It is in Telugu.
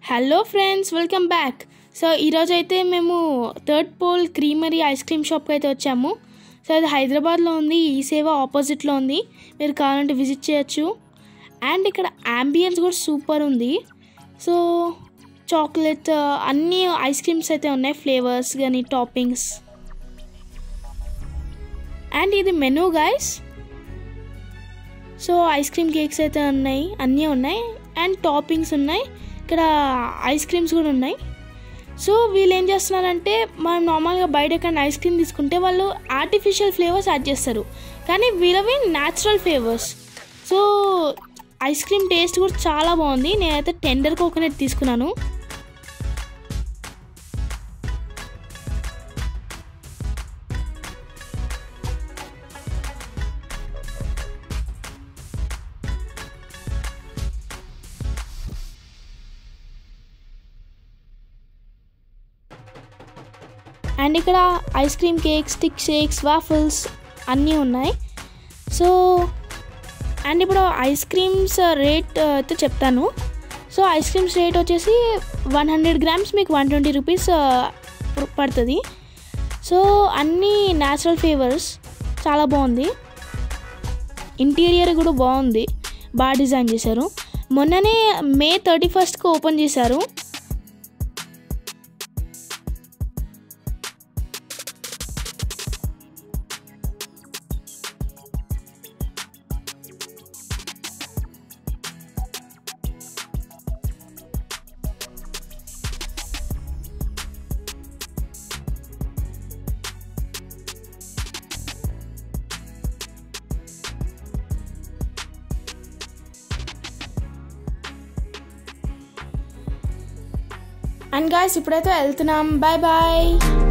hello friends welcome back so ఈరోజు అయితే మేము third pole creamery ice cream షాప్కి అయితే వచ్చాము సో అది హైదరాబాద్లో ఉంది ఈ సేవ ఆపోజిట్లో ఉంది మీరు కావాలంటే విజిట్ చేయొచ్చు అండ్ ఇక్కడ అంబియన్స్ కూడా సూపర్ ఉంది సో చాక్లెట్ అన్ని ఐస్ క్రీమ్స్ అయితే ఉన్నాయి ఫ్లేవర్స్ కానీ టాపింగ్స్ అండ్ ఇది menu guys so ice cream cakes అయితే ఉన్నాయి అన్నీ ఉన్నాయి అండ్ టాపింగ్స్ ఉన్నాయి ఇక్కడ ఐస్ క్రీమ్స్ కూడా ఉన్నాయి సో వీళ్ళు ఏం చేస్తున్నారంటే మనం నార్మల్గా బయట ఎక్కడ ఐస్ క్రీమ్ తీసుకుంటే వాళ్ళు ఆర్టిఫిషియల్ ఫ్లేవర్స్ యాడ్ చేస్తారు కానీ వీళ్ళవి natural flavours so ice cream taste కూడా చాలా బాగుంది నేనైతే టెండర్ కోకోనట్ తీసుకున్నాను అండ్ ఇక్కడ ice cream cakes stick shakes waffles అన్నీ ఉన్నాయి సో అండ్ ఇప్పుడు ఐస్ క్రీమ్స్ రేట్ అయితే చెప్తాను సో ఐస్ క్రీమ్స్ రేట్ వచ్చేసి వన్ హండ్రెడ్ గ్రామ్స్ మీకు వన్ ట్వంటీ రూపీస్ పడుతుంది సో అన్నీ న్యాచురల్ ఫ్లేవర్స్ చాలా బాగుంది ఇంటీరియర్ కూడా బాగుంది బాగా డిజైన్ చేశారు మొన్ననే మే థర్టీ ఫస్ట్కి ఓపెన్ చేశారు అండ్ గాయస్ ఇప్పుడైతే వెళ్తున్నాం బాయ్ బాయ్